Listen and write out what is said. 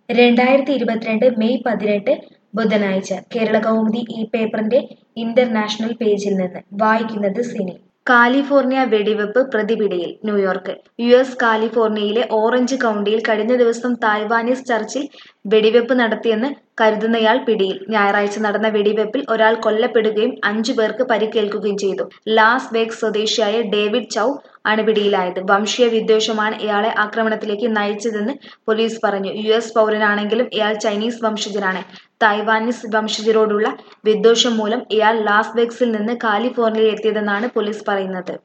രണ്ടായിരത്തി ഇരുപത്തിരണ്ട് മെയ് പതിനെട്ട് ബുധനാഴ്ച കേരളകൗമുദി ഈ പേപ്പറിന്റെ ഇന്റർനാഷണൽ പേജിൽ നിന്ന് വായിക്കുന്നത് സിനി കാലിഫോർണിയ വെടിവെപ്പ് പ്രതിപിടിയിൽ ന്യൂയോർക്ക് യു എസ് കാലിഫോർണിയയിലെ ഓറഞ്ച് കൗണ്ടിയിൽ കഴിഞ്ഞ ദിവസം തായ്വാനീസ് ചർച്ചിൽ വെടിവെപ്പ് നടത്തിയെന്ന് കരുതുന്നയാൾ പിടിയിൽ ഞായറാഴ്ച നടന്ന വെടിവെപ്പിൽ ഒരാൾ കൊല്ലപ്പെടുകയും അഞ്ചു പേർക്ക് പരിക്കേൽക്കുകയും ചെയ്തു ലാസ് വേഗ്സ് സ്വദേശിയായ ഡേവിഡ് ചൌ ആണ് പിടിയിലായത് വംശീയ വിദ്വേഷമാണ് ഇയാളെ ആക്രമണത്തിലേക്ക് നയിച്ചതെന്ന് പോലീസ് പറഞ്ഞു യു എസ് പൗരനാണെങ്കിലും ഇയാൾ ചൈനീസ് വംശജനാണ് തായ്വാനീസ് വംശജരോടുള്ള വിദ്വേഷം മൂലം ഇയാൾ ലാസ് വേഗ്സിൽ നിന്ന് കാലിഫോർണിയയിൽ എത്തിയതെന്നാണ് പോലീസ് പറയുന്നത്